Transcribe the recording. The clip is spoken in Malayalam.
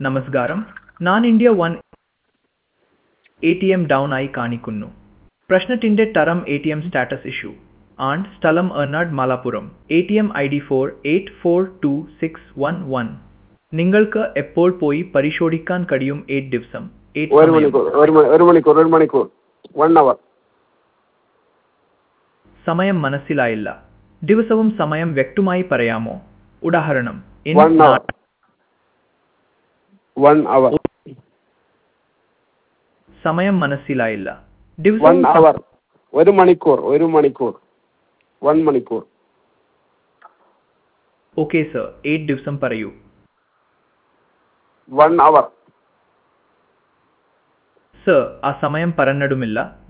നമസ്കാരം ഞാൻ India one A T M down ആയി കാണിക്കുന്നു പ്രശ്നത്തിന്റെ തരം A T M status issue and സ്ഥലം Ernad Malappuram A T M I D four eight four two six one one നിങ്ങൾക്ക് എപ്പോൾ പോയി പരിശോധിക്കാൻ കഴിയും എയ്റ്റ് ദിവസം എയ്റ്റ് ഒരു സമയം മണിക്കൂർ ഒരു മണി ഒരു മണിക്കൂർ ഒരു മണിക്കൂർ വൺ അവർ സമയം മനസ്സിലായില്ല ദിവസവും സമയം വ്യക്തമായി പറയാമോ ഉദാഹരണം ഇന്ന് വൺ അവർ വൺ അവർ സമയം മനസ്സിലായില്ല വൺ ദിവസവും സ- അവർ ഒരു മണിക്കൂർ ഒരു മണിക്കൂർ വൺ മണിക്കൂർ ഓക്കെ സർ എയ്റ്റ് ദിവസം പറയൂ വൺ അവർ സർ ആ സമയം പറഞ്ഞിടുമില്ല